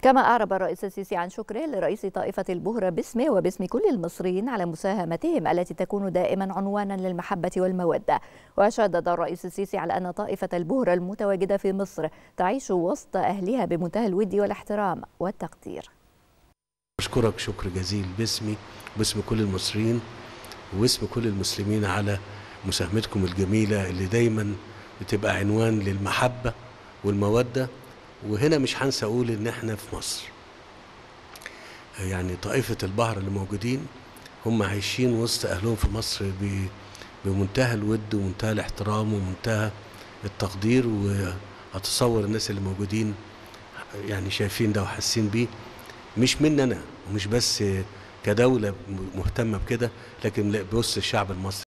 كما أعرب الرئيس السيسي عن شكره لرئيس طائفة البهرة باسمه وباسم كل المصريين على مساهمتهم التي تكون دائما عنوانا للمحبة والمودة وشدد الرئيس السيسي على أن طائفة البهرة المتواجدة في مصر تعيش وسط أهلها بمنتهى الود والاحترام والتقدير أشكرك شكر جزيل باسمي باسم كل المصريين واسم كل المسلمين على مساهمتكم الجميلة اللي دايما بتبقى عنوان للمحبة والمودة وهنا مش هنسى أقول إن إحنا في مصر يعني طائفة البحر اللي موجودين هم عايشين وسط أهلهم في مصر بمنتهى الود ومنتهى الاحترام ومنتهى التقدير وأتصور الناس اللي موجودين يعني شايفين ده وحاسين بيه مش مننا ومش بس كدولة مهتمة بكده لكن بوسط الشعب المصري